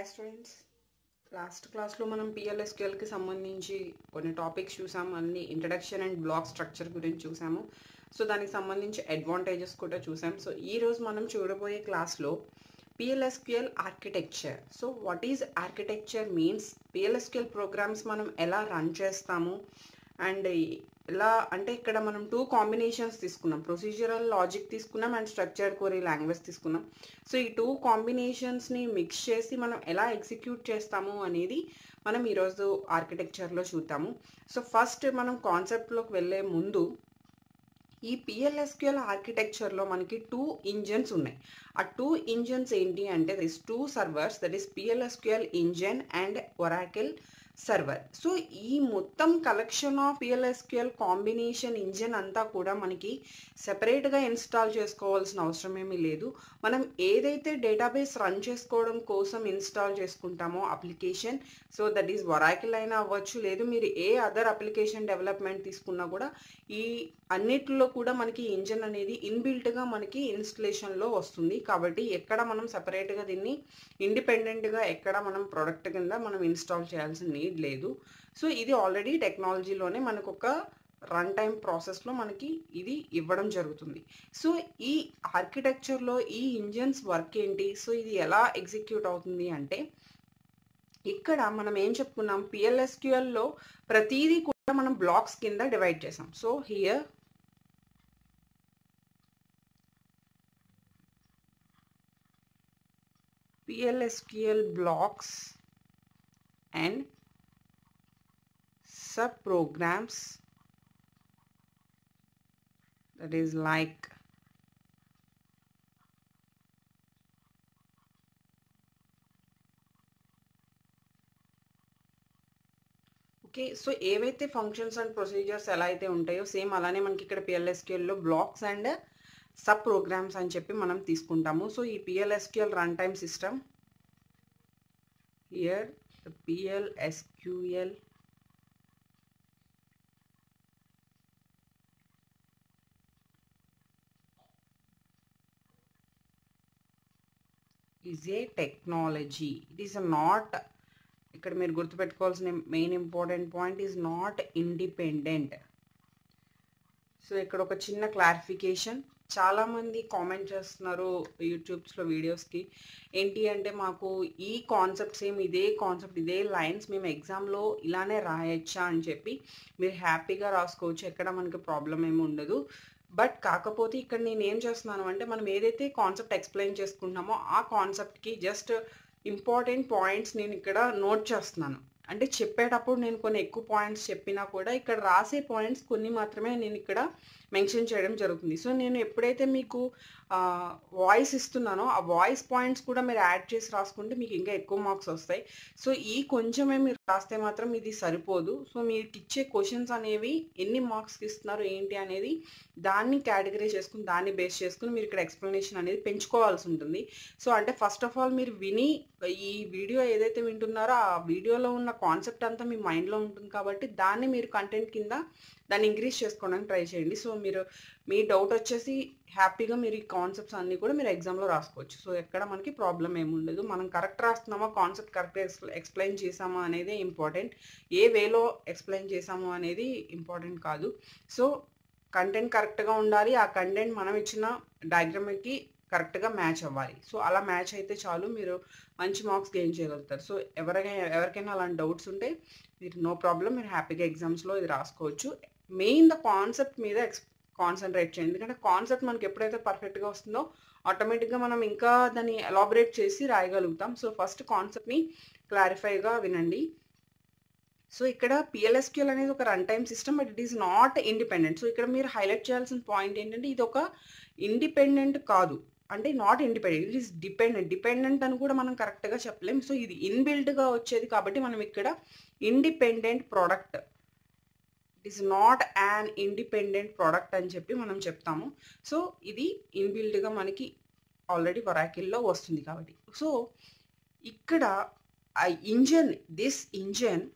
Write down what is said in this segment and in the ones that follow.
Hi students last క్లాస్లో మనం పిఎల్ఎస్క్యూఎల్కి సంబంధించి కొన్ని టాపిక్స్ చూసాము అన్ని ఇంట్రడక్షన్ అండ్ బ్లాక్ స్ట్రక్చర్ గురించి చూసాము సో దానికి సంబంధించి అడ్వాంటేజెస్ కూడా చూసాం సో ఈ రోజు మనం చూడబోయే క్లాస్లో P L S Q L architecture so what is architecture means P L S Q L programs మనం ఎలా రన్ చేస్తాము అండ్ ఎలా అంటే ఇక్కడ మనం టూ కాంబినేషన్స్ తీసుకున్నాం ప్రొసీజరల్ లాజిక్ తీసుకున్నాం అండ్ స్ట్రక్చర్డ్ కోరీ లాంగ్వేజ్ తీసుకున్నాం సో ఈ టూ కాంబినేషన్స్ని మిక్స్ చేసి మనం ఎలా ఎగ్జిక్యూట్ చేస్తాము అనేది మనం ఈరోజు ఆర్కిటెక్చర్లో చూద్దాము సో ఫస్ట్ మనం కాన్సెప్ట్లోకి వెళ్ళే ముందు ఈ పిఎల్ఎస్క్యూఎల్ ఆర్కిటెక్చర్లో మనకి టూ ఇంజన్స్ ఉన్నాయి ఆ టూ ఇంజన్స్ ఏంటి అంటే that is two servers that is P L S Q L engine and Oracle server so ఈ మొత్తం collection of P L S Q L combination engine అంతా కూడా మనకి సెపరేట్గా ఇన్స్టాల్ చేసుకోవాల్సిన అవసరం ఏమీ లేదు మనం ఏదైతే డేటాబేస్ రన్ చేసుకోవడం కోసం ఇన్స్టాల్ చేసుకుంటామో application so that is Oracle అయినా అవ్వచ్చు లేదు మీరు ఏ అదర్ అప్లికేషన్ డెవలప్మెంట్ తీసుకున్నా కూడా ఈ అన్నిటిలో కూడా మనకి ఇంజన్ అనేది ఇన్బిల్ట్గా మనకి ఇన్స్టలేషన్లో వస్తుంది కాబట్టి ఎక్కడ మనం సపరేట్గా దీన్ని ఇండిపెండెంట్గా ఎక్కడ మనం ప్రోడక్ట్ కింద మనం ఇన్స్టాల్ చేయాల్సిన నీడ్ లేదు సో ఇది ఆల్రెడీ టెక్నాలజీలోనే మనకు ఒక రన్ టైం ప్రాసెస్లో మనకి ఇది ఇవ్వడం జరుగుతుంది సో ఈ ఆర్కిటెక్చర్లో ఈ ఇంజన్స్ వర్క్ ఏంటి సో ఇది ఎలా ఎగ్జిక్యూట్ అవుతుంది అంటే ఇక్కడ మనం ఏం చెప్పుకున్నాం పిఎల్ఎస్క్యూఎల్లో ప్రతిదీ కూడా మనం బ్లాక్స్ కింద డివైడ్ చేసాం so here PLSQL blocks and subprograms that is like okay so ఏవైతే ఫంక్షన్స్ అండ్ ప్రొసీజర్స్ ఎలా అయితే ఉంటాయో సేమ్ అలానే మనకి ఇక్కడ పిఎల్ఎస్క్యూఎల్లో బ్లాక్స్ అండ్ సబ్ ప్రోగ్రామ్స్ అని చెప్పి మనం తీసుకుంటాము సో ఈ PLSQL run time system here the PLSQL is a technology it is not ఇక్కడ మీరు గుర్తుపెట్టుకోవాల్సిన main important point is not independent so ఇక్కడ ఒక చిన్న క్లారిఫికేషన్ చాలామంది కామెంట్ చేస్తున్నారు యూట్యూబ్స్లో వీడియోస్కి ఏంటి అంటే మాకు ఈ కాన్సెప్ట్ సేమ్ ఇదే కాన్సెప్ట్ ఇదే లైన్స్ మేము ఎగ్జామ్లో ఇలానే రాయొచ్చా అని చెప్పి మీరు హ్యాపీగా రాసుకోవచ్చు ఎక్కడ మనకి ప్రాబ్లం ఏమి ఉండదు బట్ కాకపోతే ఇక్కడ నేను ఏం చేస్తున్నాను అంటే మనం ఏదైతే కాన్సెప్ట్ ఎక్స్ప్లెయిన్ చేసుకుంటున్నామో ఆ కాన్సెప్ట్కి జస్ట్ ఇంపార్టెంట్ పాయింట్స్ నేను ఇక్కడ నోట్ చేస్తున్నాను అంటే చెప్పేటప్పుడు నేను కొన్ని ఎక్కువ పాయింట్స్ చెప్పినా కూడా ఇక్కడ రాసే పాయింట్స్ కొన్ని మాత్రమే నేను ఇక్కడ మెన్షన్ చేయడం జరుగుతుంది సో నేను ఎప్పుడైతే మీకు వాయిస్ ఇస్తున్నానో ఆ వాయిస్ పాయింట్స్ కూడా మీరు యాడ్ చేసి రాసుకుంటే మీకు ఇంకా ఎక్కువ మార్క్స్ వస్తాయి సో ఈ కొంచెమే మీరు రాస్తే మాత్రం ఇది సరిపోదు సో మీకు ఇచ్చే క్వశ్చన్స్ అనేవి ఎన్ని మార్క్స్కి ఇస్తున్నారు ఏంటి అనేది దాన్ని కేటగిరీ చేసుకుని దాన్ని బేస్ చేసుకుని మీరు ఇక్కడ ఎక్స్ప్లెనేషన్ అనేది పెంచుకోవాల్సి ఉంటుంది సో అంటే ఫస్ట్ ఆఫ్ ఆల్ మీరు విని ఈ వీడియో ఏదైతే వింటున్నారో ఆ వీడియోలో ఉన్న కాన్సెప్ట్ అంతా మీ మైండ్లో ఉంటుంది కాబట్టి దాన్ని మీరు కంటెంట్ కింద దాన్ని ఇంక్రీజ్ చేసుకోవడానికి ట్రై చేయండి సో మీరు మీ డౌట్ వచ్చేసి హ్యాపీగా మీరు ఈ కాన్సెప్ట్స్ అన్నీ కూడా మీరు ఎగ్జామ్లో రాసుకోవచ్చు సో ఎక్కడ మనకి ప్రాబ్లం ఏమి ఉండదు మనం కరెక్ట్ రాస్తున్నామా కాన్సెప్ట్ కరెక్ట్ ఎక్స్ప్లెయిన్ చేసామా అనేది ఇంపార్టెంట్ ఏ వేలో ఎక్స్ప్లెయిన్ చేసాము అనేది ఇంపార్టెంట్ కాదు సో కంటెంట్ కరెక్ట్గా ఉండాలి ఆ కంటెంట్ మనం ఇచ్చిన డయాగ్రామ్కి కరెక్ట్గా మ్యాచ్ అవ్వాలి సో అలా మ్యాచ్ అయితే చాలు మీరు మంచి మార్క్స్ గెయిన్ చేయగలుగుతారు సో ఎవరికైనా ఎవరికైనా అలాంటి డౌట్స్ ఉంటే మీరు నో ప్రాబ్లం మీరు హ్యాపీగా ఎగ్జామ్స్లో ఇది రాసుకోవచ్చు మెయిన్ ద కాన్సెప్ట్ మీద ఎక్స్ కాన్సన్ట్రేట్ చేయండి ఎందుకంటే కాన్సెప్ట్ మనకి ఎప్పుడైతే పర్ఫెక్ట్గా వస్తుందో ఆటోమేటిక్గా మనం ఇంకా దాన్ని ఎలాబరేట్ చేసి రాయగలుగుతాం సో ఫస్ట్ కాన్సెప్ట్ని క్లారిఫైగా వినండి సో ఇక్కడ పిఎల్ఎస్క్యూఎల్ అనేది ఒక run time system but it is not independent so ఇక్కడ మీరు హైలైట్ చేయాల్సిన పాయింట్ ఏంటంటే ఇది ఒక ఇండిపెండెంట్ కాదు అంటే not independent it is dependent dependent అని కూడా మనం కరెక్ట్గా చెప్పలేం సో ఇది ఇన్బిల్డ్గా వచ్చేది కాబట్టి మనం ఇక్కడ independent product it is not an independent product అని చెప్పి మనం చెప్తాము సో ఇది ఇన్బిల్డ్గా మనకి ఆల్రెడీ వరాకిల్లో వస్తుంది కాబట్టి సో ఇక్కడ ఆ ఇంజన్ దిస్ ఇంజన్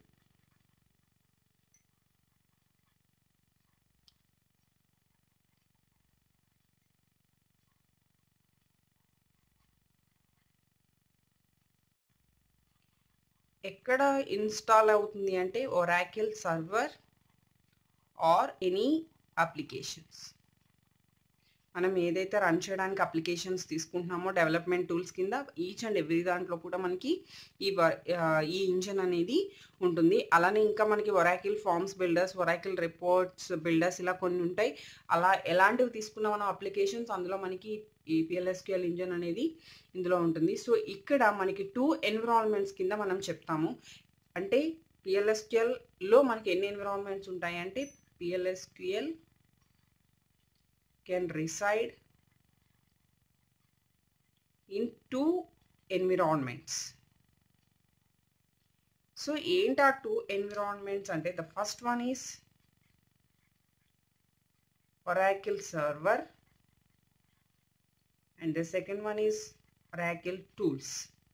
ఎక్కడ ఇన్స్టాల్ అవుతుంది అంటే Oracle server or any applications మనం ఏదైతే రన్ చేయడానికి అప్లికేషన్స్ తీసుకుంటున్నామో డెవలప్మెంట్ టూల్స్ కింద ఈచ్ అండ్ ఎవ్రీ దాంట్లో కూడా మనకి ఈ ఈ ఇంజన్ అనేది ఉంటుంది అలానే ఇంకా మనకి Oracle forms builders Oracle reports builders ఇలా కొన్ని ఉంటాయి అలా ఎలాంటివి తీసుకున్న మనం అప్లికేషన్స్ అందులో మనకి ఈ పిఎల్ఎస్క్యూఎల్ ఇంజన్ అనేది ఇందులో ఉంటుంది సో ఇక్కడ మనకి టూ ఎన్విరాన్మెంట్స్ కింద మనం చెప్తాము అంటే పిఎల్ఎస్క్యూఎల్లో మనకి ఎన్ని ఎన్విరాన్మెంట్స్ ఉంటాయి అంటే పిఎల్ఎస్క్యూఎల్ can reside in two environments. So, ఏంటి ఆ టూ ఎన్విరాన్మెంట్స్ అంటే the first one is Oracle server and the second one is Oracle tools.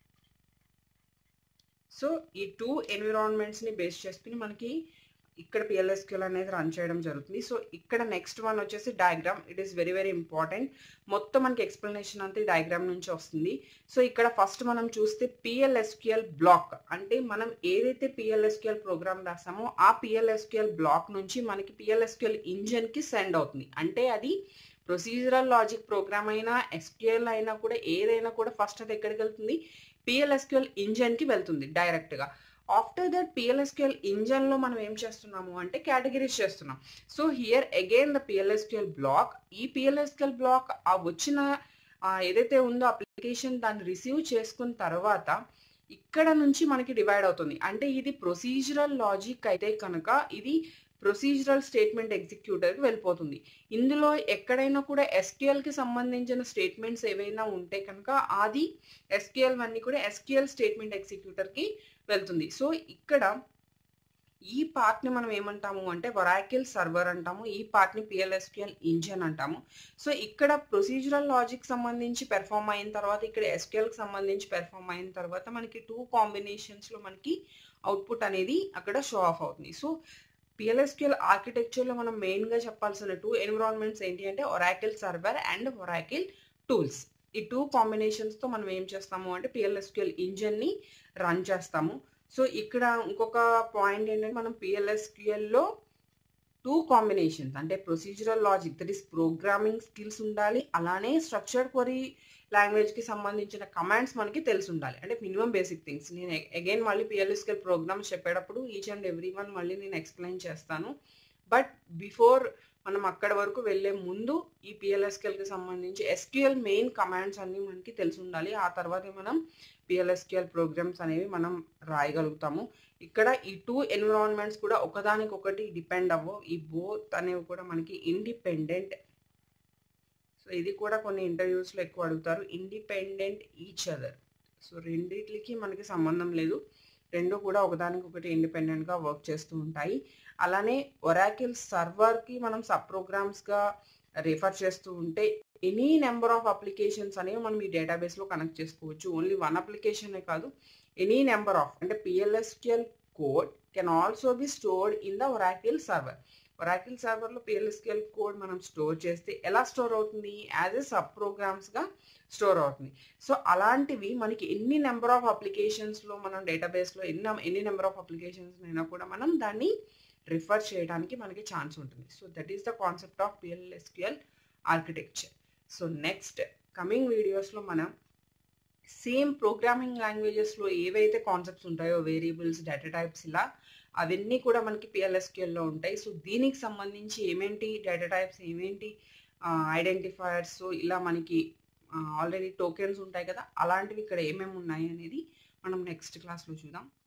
So ఈ టూ ఎన్విరాన్మెంట్స్ని బేస్ చేసుకుని మనకి ఇక్కడ పిఎల్ఎస్క్యూఎల్ అనేది రన్ చేయడం జరుగుతుంది సో ఇక్కడ నెక్స్ట్ వన్ వచ్చేసి diagram it is very very important మొత్తం మనకి ఎక్స్ప్లెనేషన్ అంతా డయాగ్రామ్ నుంచి వస్తుంది సో ఇక్కడ ఫస్ట్ మనం చూస్తే పిఎల్ఎస్క్యూఎల్ బ్లాక్ అంటే మనం ఏదైతే పిఎల్ఎస్క్యూఎల్ ప్రోగ్రామ్ రాసామో ఆ పిఎల్ఎస్క్యూఎల్ బ్లాక్ నుంచి మనకి పిఎల్ఎస్క్యూఎల్ ఇంజన్కి సెండ్ అవుతుంది అంటే అది ప్రొసీజరల్ లాజిక్ ప్రోగ్రామ్ అయినా ఎస్క్యూఎల్ అయినా కూడా ఏదైనా కూడా ఫస్ట్ అది ఎక్కడికి వెళ్తుంది పిఎల్ఎస్క్యూఎల్ ఇంజన్కి వెళ్తుంది డైరెక్ట్గా ఆఫ్టర్ దట్ పిఎల్ఎస్క్యూఎల్ ఇంజన్లో మనం ఏం చేస్తున్నాము అంటే కేటగిరీస్ చేస్తున్నాం so here again the PLSQL block ఈ పిఎల్ఎస్క్యూఎల్ బ్లాక్ ఆ వచ్చిన ఏదైతే ఉందో అప్లికేషన్ దాన్ని రిసీవ్ చేసుకున్న తర్వాత ఇక్కడ నుంచి మనకి డివైడ్ అవుతుంది అంటే ఇది ప్రొసీజరల్ లాజిక్ అయితే కనుక ఇది ప్రొసీజరల్ స్టేట్మెంట్ ఎగ్జిక్యూటర్కి వెళ్ళిపోతుంది ఇందులో ఎక్కడైనా కూడా ఎస్క్యూఎల్కి సంబంధించిన స్టేట్మెంట్స్ ఏవైనా ఉంటే కనుక అది ఎస్క్యూఎల్ అన్నీ కూడా ఎస్క్యూఎల్ స్టేట్మెంట్ ఎగ్జిక్యూటర్కి వెళ్తుంది సో ఇక్కడ ఈ పార్ట్ని మనం ఏమంటాము అంటే వరాకిల్ సర్వర్ అంటాము ఈ పార్ట్ని పిఎల్ఎస్క్యూఎల్ ఇంజన్ అంటాము సో ఇక్కడ ప్రొసీజరల్ లాజిక్ సంబంధించి పెర్ఫామ్ అయిన తర్వాత ఇక్కడ ఎస్క్యూఎల్కి సంబంధించి పెర్ఫామ్ అయిన తర్వాత మనకి టూ కాంబినేషన్స్లో మనకి అవుట్పుట్ అనేది అక్కడ షో ఆఫ్ అవుతుంది సో పిఎల్ఎస్క్యూఎల్ ఆర్కిటెక్చర్లో మనం మెయిన్గా చెప్పాల్సిన టూ ఎన్విరాన్మెంట్స్ ఏంటి అంటే Oracle server and Oracle tools ఈ టూ కాంబినేషన్స్తో మనం ఏం చేస్తాము అంటే పిఎల్ఎస్క్యూఎల్ ఇంజన్ని రన్ చేస్తాము సో ఇక్కడ ఇంకొక పాయింట్ ఏంటంటే మనం పిఎల్ఎస్క్యూఎల్లో టూ కాంబినేషన్స్ అంటే procedural logic that is programming skills ఉండాలి అలానే స్ట్రక్చర్డ్ క్వరీ లాంగ్వేజ్కి సంబంధించిన కమాండ్స్ మనకి తెలిసి ఉండాలి అంటే మినిమం బేసిక్ థింగ్స్ నేను అగైన్ మళ్ళీ పిఎల్ఎస్కెల్ ప్రోగ్రామ్స్ చెప్పేటప్పుడు ఈచ్ అండ్ ఎవ్రీ వన్ మళ్ళీ నేను ఎక్స్ప్లెయిన్ చేస్తాను బట్ బిఫోర్ మనం అక్కడ వరకు వెళ్ళే ముందు ఈ పిఎల్ఎస్కెల్కి సంబంధించి ఎస్క్యూఎల్ మెయిన్ కమాండ్స్ అన్నీ మనకి తెలిసి ఉండాలి ఆ తర్వాతే మనం పిఎల్ఎస్క్యూఎల్ ప్రోగ్రామ్స్ అనేవి మనం రాయగలుగుతాము ఇక్కడ ఈ టూ ఎన్విరాన్మెంట్స్ కూడా ఒకదానికొకటి డిపెండ్ అవ్వవు ఈ బోత్ అనేవి కూడా మనకి ఇండిపెండెంట్ సో ఇది కూడా కొన్ని ఇంటర్వ్యూస్లో ఎక్కువ అడుగుతారు ఇండిపెండెంట్ ఈచ్ అదర్ సో రెండిట్లకి మనకి సంబంధం లేదు రెండు కూడా ఒకదానికొకటి ఇండిపెండెంట్గా వర్క్ చేస్తూ ఉంటాయి అలానే ఒరాకిల్ సర్వర్కి మనం సబ్ ప్రోగ్రామ్స్గా రిఫర్ చేస్తూ ఉంటే ఎనీ నెంబర్ ఆఫ్ అప్లికేషన్స్ అనేవి మనం ఈ డేటాబేస్లో కనెక్ట్ చేసుకోవచ్చు ఓన్లీ వన్ అప్లికేషనే కాదు ఎనీ నెంబర్ ఆఫ్ అంటే PLSQL code can also be stored in the Oracle server Oracle సర్వర్లో పిఎల్ఎస్క్యూఎల్ కోడ్ మనం స్టోర్ చేస్తే ఎలా స్టోర్ అవుతుంది యాజ్ ఎ సబ్ ప్రోగ్రామ్స్గా స్టోర్ అవుతుంది సో అలాంటివి మనకి ఎన్ని నెంబర్ ఆఫ్ అప్లికేషన్స్లో మనం డేటాబేస్లో ఎన్ని ఎన్ని నెంబర్ ఆఫ్ అప్లికేషన్స్ అయినా కూడా మనం దాన్ని రిఫర్ చేయడానికి మనకి ఛాన్స్ ఉంటుంది so that is the concept of PLSQL architecture so next coming వీడియోస్లో మనం సేమ్ ప్రోగ్రామింగ్ లాంగ్వేజెస్లో ఏవైతే కాన్సెప్ట్స్ ఉంటాయో వేరియబుల్స్ డేటా టైప్స్ ఇలా అవన్నీ కూడా మనకి పిఎల్ఎస్క్యూఎల్లో ఉంటాయి సో దీనికి సంబంధించి ఏమేంటి డేటా టైప్స్ ఏమేంటి ఐడెంటిఫైయర్స్ ఇలా మనకి ఆల్రెడీ టోకెన్స్ ఉంటాయి కదా అలాంటివి ఇక్కడ ఏమేమి ఉన్నాయి అనేది మనం నెక్స్ట్ క్లాస్లో చూద్దాం